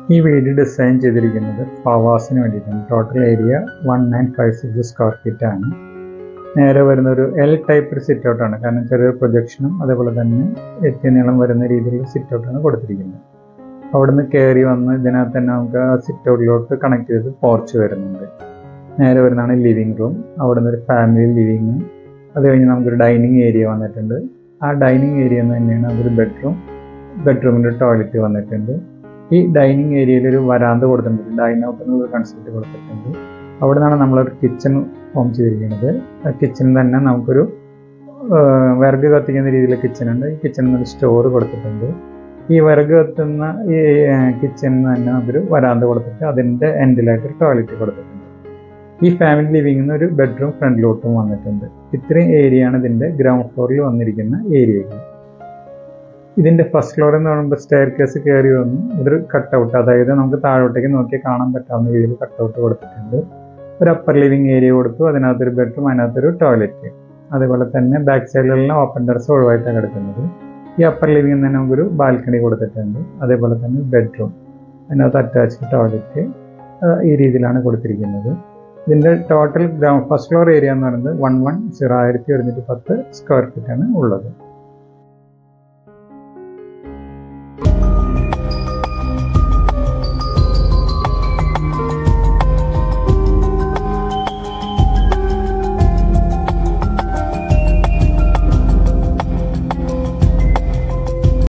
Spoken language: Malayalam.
ഈ വീട് ഡിസൈൻ ചെയ്തിരിക്കുന്നത് ഫവാസിന് വേണ്ടിയിട്ടാണ് total area one nine five six square feet ആണ് നേരെ വരുന്ന ഒരു എൽ ടൈപ്പ് ഒരു സിറ്റ് ഔട്ടാണ് കാരണം ചെറിയ പ്രൊജക്ഷനും അതേപോലെ തന്നെ എത്തി നീളം വരുന്ന രീതിയിലുള്ള സിറ്റ് ഔട്ടാണ് കൊടുത്തിരിക്കുന്നത് അവിടെ നിന്ന് കയറി വന്ന് ഇതിനകത്ത് തന്നെ നമുക്ക് ആ സിറ്റ് ഔട്ടിലോട്ട് കണക്ട് ചെയ്ത് പോർച്ച് വരുന്നുണ്ട് നേരെ വരുന്നതാണ് ലിവിങ് റൂം അവിടെ നിന്ന് ഒരു ഫാമിലി ലിവിങ് അത് കഴിഞ്ഞ് നമുക്കൊരു ഡൈനിങ് ഏരിയ വന്നിട്ടുണ്ട് ആ ഡൈനിങ് ഏരിയ തന്നെയാണ് അതൊരു ബെഡ്റൂം ബെഡ്റൂമിൻ്റെ ടോയ്ലറ്റ് വന്നിട്ടുണ്ട് ഈ ഡൈനിങ് ഏരിയയിൽ ഒരു വരാന്ത കൊടുത്തിട്ടുണ്ട് ഡൈൻ ഔട്ട് എന്നുള്ള കൺസെപ്റ്റ് കൊടുത്തിട്ടുണ്ട് അവിടെ നിന്നാണ് നമ്മളൊരു കിച്ചൺ ഫോം ചെയ്തിരിക്കുന്നത് ആ കിച്ചണിൽ തന്നെ നമുക്കൊരു വിറക് കത്തിക്കുന്ന രീതിയിലുള്ള കിച്ചൺ ഉണ്ട് ഈ കിച്ചണിൽ ഒരു സ്റ്റോർ കൊടുത്തിട്ടുണ്ട് ഈ വിറക് കത്തുന്ന ഈ കിച്ചണിൽ തന്നെ നമുക്കൊരു വരാന്ത കൊടുത്തിട്ട് അതിൻ്റെ എൻഡിലായിട്ട് ഒരു ടോയ്ലറ്റ് കൊടുത്തിട്ടുണ്ട് ഈ ഫാമിലി ലിവിങ്ങിന് ഒരു ബെഡ്റൂം ഫ്രണ്ടിലോട്ടും വന്നിട്ടുണ്ട് ഇത്രയും ഏരിയ ആണ് ഇതിൻ്റെ ഗ്രൗണ്ട് ഫ്ലോറിൽ വന്നിരിക്കുന്ന ഏരിയകൾ ഇതിൻ്റെ ഫസ്റ്റ് ഫ്ലോർ എന്ന് പറയുമ്പോൾ സ്റ്റെയർ കേസ് കയറി വന്നു ഇതൊരു കട്ട് ഔട്ട് അതായത് നമുക്ക് താഴോട്ടേക്ക് നോക്കിയാൽ കാണാൻ പറ്റാവുന്ന രീതിയിൽ കട്ട് ഔട്ട് കൊടുത്തിട്ടുണ്ട് ഒരു അപ്പർ ലിവിങ് ഏരിയ കൊടുത്തു അതിനകത്തൊരു ബെഡ്റൂം അതിനകത്തൊരു ടോയ്ലറ്റ് അതേപോലെ തന്നെ ബാക്ക് സൈഡിലെല്ലാം ഓപ്പൺ ടെറസ് ഒഴിവായിട്ടാണ് കിടക്കുന്നത് ഈ അപ്പർ ലിവിങ്ങിൽ തന്നെ നമുക്കൊരു ബാൽക്കണി കൊടുത്തിട്ടുണ്ട് അതേപോലെ തന്നെ ബെഡ്റൂം അതിനകത്ത് അറ്റാച്ച്ഡ് ടോയ്ലറ്റ് ഈ രീതിയിലാണ് കൊടുത്തിരിക്കുന്നത് ഇതിൻ്റെ total ground first floor area എന്ന് പറയുന്നത് വൺ വൺ സീറോ ആയിരത്തി ഒരുന്നൂറ്റി പത്ത് സ്ക്വയർ ഫീറ്റ് ആണ് ഉള്ളത്